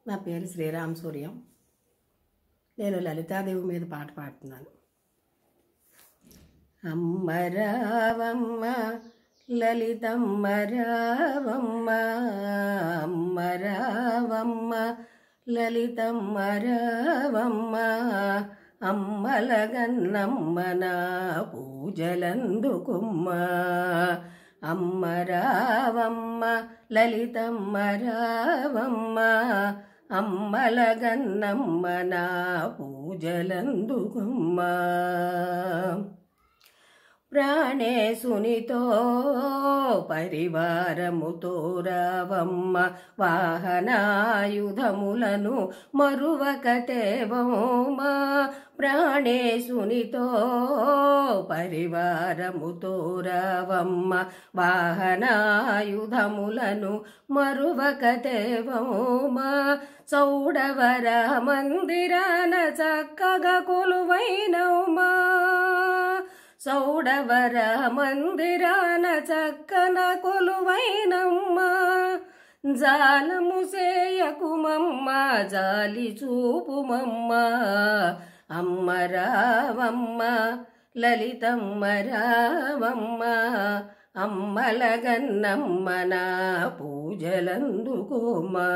నా పేరు శ్రీరామ్ సూర్యం నేను లలితాదేవి మీద పాట పాడుతున్నాను అమ్మ రావమ్మ లలితమ్మ రావమ్మ అమ్మ రావమ్మ లలితమ్మ రావమ్మ అమ్మలగన్నమ్మ నా పూజలందుకుమ్మ అమ్మ రావమ్మ లలితమ్మ రావమ్మ అమ్మలగన్నమ్మ నా పూజలందుకుమ్మ ప్రాణేశునితో పరివారముతో రావమ్మ వాహనాయుధములను మరువకటేవమ్మ ప్రాణేశునితో పరివారముతో రావమ్మ వాహనాయుధములను మరువకటేవమ్మ చౌడవర మందిరాన చక్కగా కొలువైనమ్మా సౌడవర మందిరాన చక్కన కొలువైనమ్మ జాలము సేయకుమమ్మ జాలి చూపుమమ్మ అమ్మ రావమ్మ లలితమ్మ రావమ్మ అమ్మలగన్నమ్మ నా పూజలందుకోమా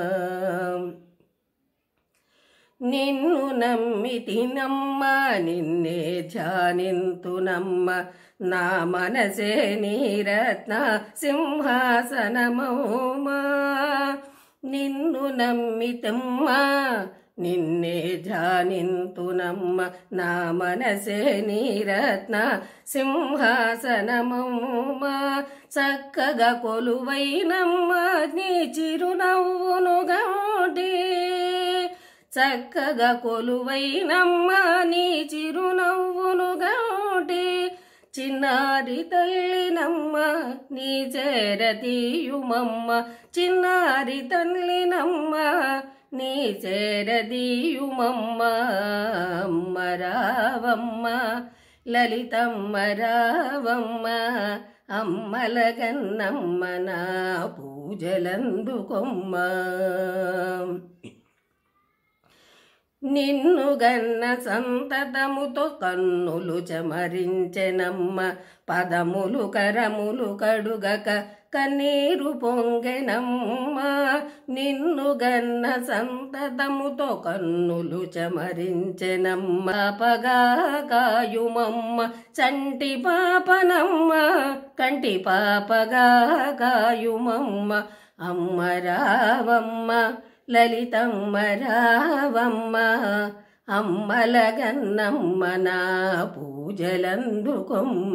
నిన్ను నమ్మి తినమ్మ నిన్నే ధ్యానింతునమ్మ నా మనసే నీరత్న సింహాసనమౌమా నిన్ను నమ్మితమ్మ నిన్నే ధ్యానింతునమ్మ నా మనసే నీరత్న సింహాసనమమ్మ చక్కగా కొలువైనమ్మ నీ చిరునవ్వును గౌడే చక్కగా కొలువైనమ్మ నీ చిరునవ్వును గౌటే చిన్నారి తల్లినమ్మ నీ చేరదీయుమమ్మ చిన్నారి తల్లినమ్మ నీ చేరదీయుమమ్మ అమ్మ రావమ్మ లలితమ్మ రావమ్మ అమ్మలగన్నమ్మ నా పూజలందుకొమ్మ నిన్ను గన్న సంతతముతో కన్నులు చమరించెనమ్మ పదములు కరములు కడుగక కన్నీరు పొంగెనమ్మ నిన్ను గన్న సంతతముతో కన్నులు చమరించెనమ్మ పగా కాయుమమ్మ చంటి పాపనమ్మ కంటి పాపగా కాయుమమ్మ అమ్మ రావమ్మ లలితమ్మ రావమ్మ అమ్మలగన్నమ్మ నా పూజలందుకొమ్మ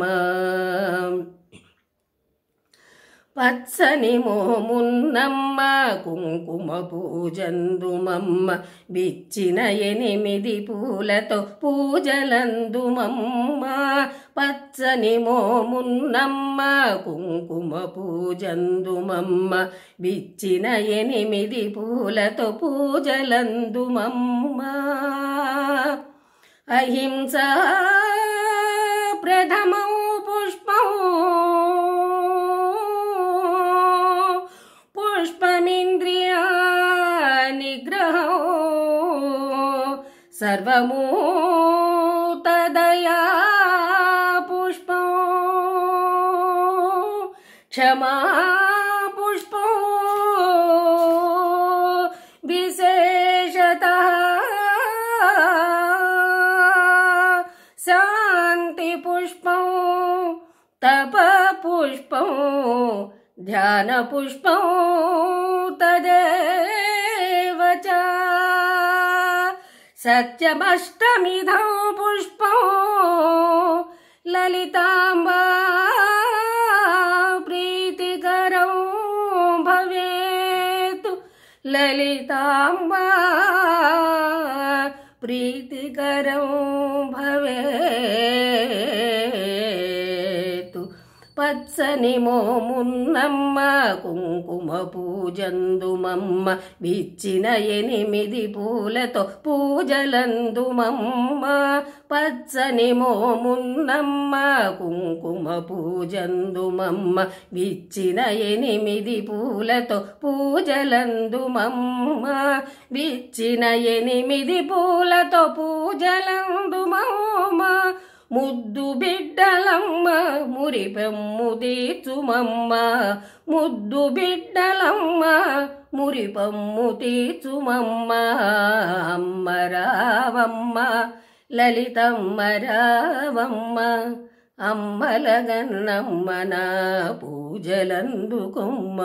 పచ్చని మోమున్నమ్మ కుంకుమ పూజందుమమ్మ బిచ్చిన ఎనిమిది పూలతో పూజలందుమమ్మ పచ్చని మోమున్నమ్మ కుంకుమ పూజందుమమ్మ బిచ్చిన ఎనిమిది పూలతో పూజలందుమమ్మ అహింస ప్రథమౌ పుష్పం పుష్పమింద్రియా నిగ్రహం సర్వము తదయా పుష్పం క్షమా పుష్పం విశేషత శాంతి పుష్పం తప పుష్పం ధ్యాన పుష్పం తదేవ చ సత్యమష్టమిధం పుష్పం లలితాంబా ప్రీతికరం భవేతు లలితాంబా ప్రీతికరం భవేతు పచ్చని మోమున్నమ్మ కుంకుమ పూజందుమమ్మ విచ్చిన ఎనిమిది పూలతో పూజలందుమమ్మ పచ్చని మోమున్నమ్మ కుంకుమ పూజందుమమ్మ విచ్చిన ఎనిమిది పూలతో పూజలందుమమ్మ విచ్చిన ఎనిమిది పూలతో పూజలందుమమ్మ ముద్దు బిడ్డలమ్మ మురిపెమ్ము తీర్చుమమ్మ ముద్దు బిడ్డలమ్మ మురిపమ్ము తీర్చుమమ్మ అమ్మ రావమ్మ లలితమ్మ రావమ్మ అమ్మలగన్నమ్మ నా పూజలందుకొమ్మ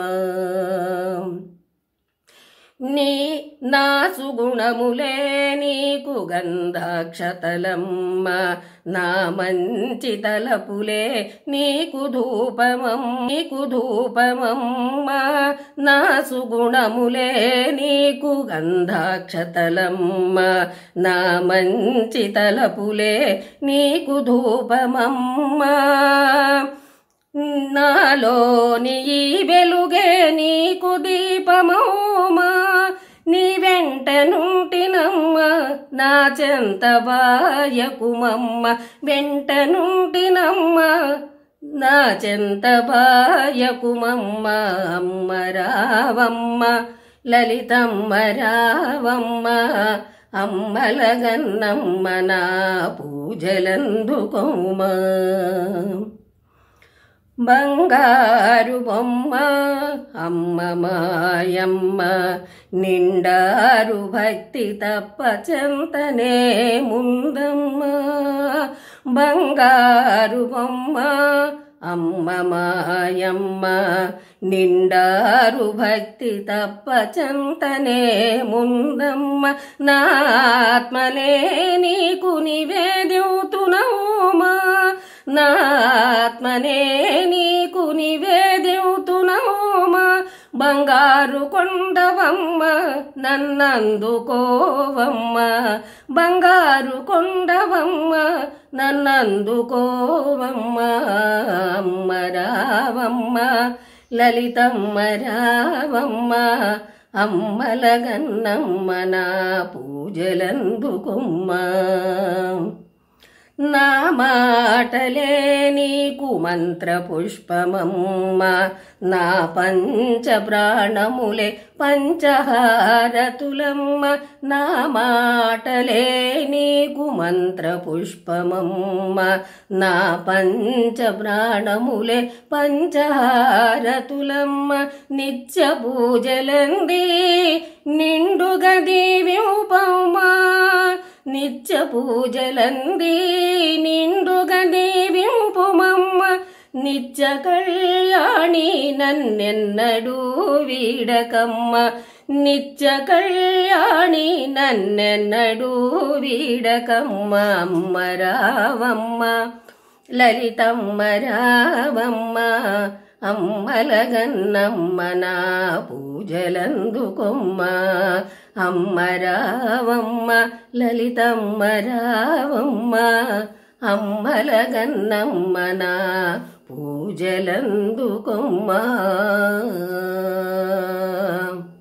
నీ నా సుగుణములే నీకు గంధాక్షతలమ్మ నా మంచి తలపులే నీకు ధూపమం నీకు ధూపమమ్మ నా సుగుణములే నీకు గంధాక్షతలమ్మ నా మంచి తలపులే నీకు ధూపమమ్మ నాలోని ఈ వెలుగే నీకు దీపమోమా నీ వెంట నుంటినమ్మ నా చెంత బాయకుమమ్మ వెంట నుంటినమ్మ నా చెంత బాయకుమమ్మ అమ్మ రావమ్మ లలితమ్మ రావమ్మ అమ్మలగన్నమ్మ నా పూజలందుకోమా బంగారు బొమ్మ అమ్మ మాయమ్మ నిండారు భక్తి తప్ప చెంతనే ముందమ్మ బంగారు బొమ్మ అమ్మ మాయమ్మ నిండారు భక్తి తప్ప చెంతనే ముందమ్మ నా ఆత్మలే నీకు నివేదివుతునమ్మా నా ఆత్మనే నీకు నివేదివుతునమ్మా బంగారు కొండవమ్మ నన్నందుకోవమ్మ బంగారు కొండవమ్మ నన్నందుకోవమ్మ అమ్మ రావమ్మ లలితమ్మ రావమ్మ అమ్మలగన్నమ్మ నా పూజలందుకొమ్మ నా మాటలే నీకు మంత్ర పుష్పమమ్మ నా పంచ ప్రాణములే పంచహారతులమ్మ నా మాటలే నీకు మంత్ర పుష్పమమ్మ నా పంచ ప్రాణములే పంచహారతులమ్మ నిత్య పూజలంది నిండుగా దీవ్యూపమ్మా నిత్య పూజలంది నిండుగా దీవింపుమమ్మ నిత్య కళ్యాణి నన్నెన్నడూ వీడకమ్మ నిత్య కళ్యాణి నన్నెన్నడూ వీడకమ్మ అమ్మ రావమ్మ లలితమ్మ రావమ్మ అమ్మలగన్నమ్మ నా పూజలందుకొమ్మ అమ్మ రావమ్మ లలితమ్మ రావమ్మ అమ్మలగన్నమ్మ నా పూజలందుకొమ్మ